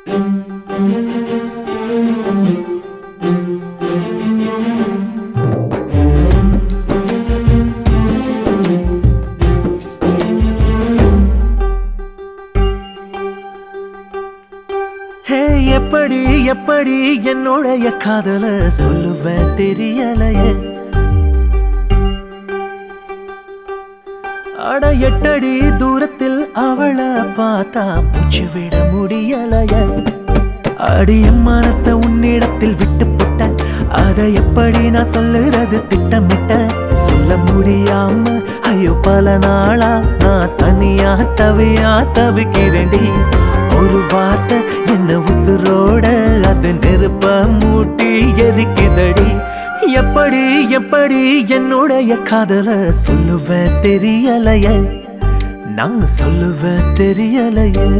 ஹே எப்படி எப்படி என்னுடைய காதல சொல்லுவேன் தெரியலையே அட எட்டடி தூரத்தில் அவளை பார்த்தா மூச்சு விட முடியலைய அடிய மனச உன்னிடத்தில் விட்டு போட்ட அதை எப்படி நான் சொல்லுறது திட்டமிட்ட சொல்ல முடியாம ஐயோ பல நாளா நான் தனியா தவியா தவிக்கிறேன்டி ஒரு வார்த்தை என்ன உசுரோட அது நெருப்ப மூட்டி எரிக்குதடி எப்படி எப்படி என்னுடைய காதல சொல்லுவேன் தெரியலையே நான் சொல்லுவேன் தெரியலையே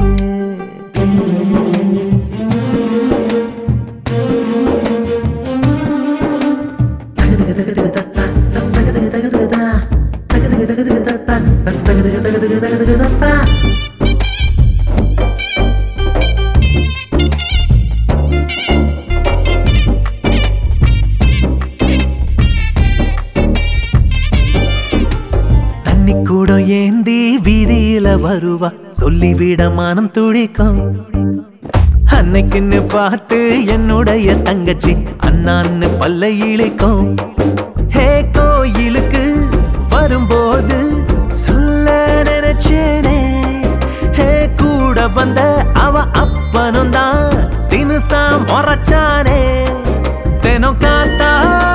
தண்ணி கூட ஏந்தி வீதியில வருவா சொல்லிவிட மனம் துடிக்கும் அன்னைக்குன்னு பார்த்து என்னுடைய தங்கச்சி அண்ணான்னு பல்ல இழைக்கும் ஹே கோயிலுக்கு வரும்போது சொல்ல நினைச்சேனே ஹே கூட வந்த அவ அப்பனும் தான் தினுசா முறைச்சானே தினம் காத்தா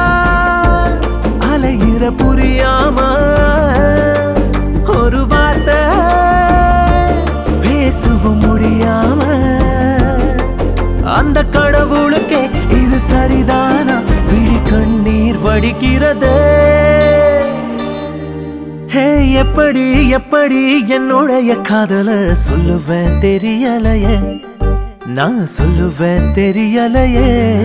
அலையிற புரியாம ஒரு வார்த்தை பேசவும் முடியாம அந்த கடவுளுக்கே இது சரிதானா விழி கண்ணீர் வடிக்கிறதே ஹே எப்படி எப்படி என்னுடைய காதல சொல்லுவேன் தெரியலையே நான் சொல்லுவேன் தெரியலையே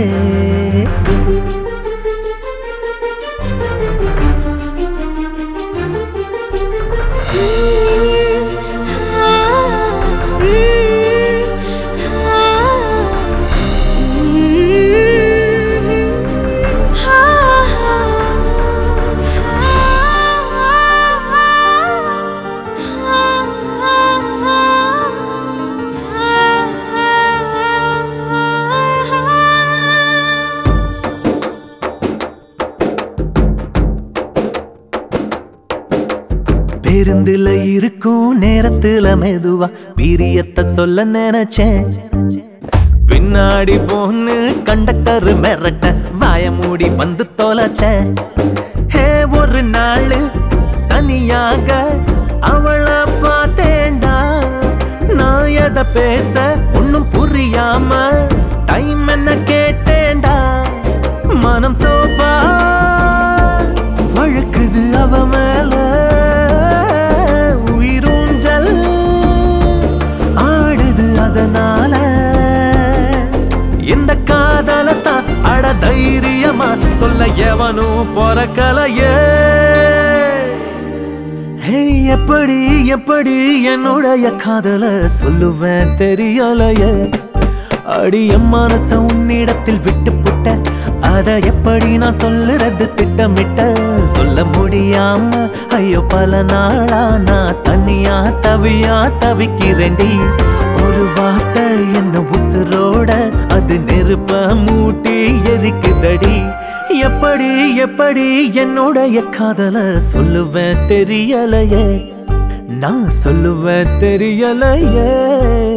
பேருந்துல இருக்கும் நேரத்துல மெதுவா வீரியத்தை சொல்ல நினைச்சேன் பின்னாடி போன்னு கண்டக்டர் மிரட்ட வாய மூடி வந்து தொலைச்சேன் ஹே ஒரு நாள் தனியாக அவளை பார்த்தேன்டா நான் எதை பேச ஒன்னும் புரியாம டைம் என்ன கேட்டேன்டா மனம் சோப்பா வழுக்குது அவ மேல உயிரூஞ்சல் ஆடுது அதனால இந்த காதலத்தான் அட தைரியமா சொல்ல எவனும் பொறக்கலையே ஹே எப்படி எப்படி என்னுடைய காதல சொல்லுவேன் தெரியலையே அடி என் மனச உன்னிடத்தில் விட்டு புட்ட அத எப்படி நான் சொல்லுறது திட்டமிட்ட சொல்ல முடியாம ஐயோ பல நாளா நான் தனியா தவியா தவிக்கிறேன்டி ஒரு வார்த்தை என்ன உசுரோட அது நெருப்ப மூட்டி எரிக்குதடி எப்படி எப்படி என்னுடைய காதல சொல்லுவேன் தெரியலையே நான் சொல்லுவேன் தெரியலையே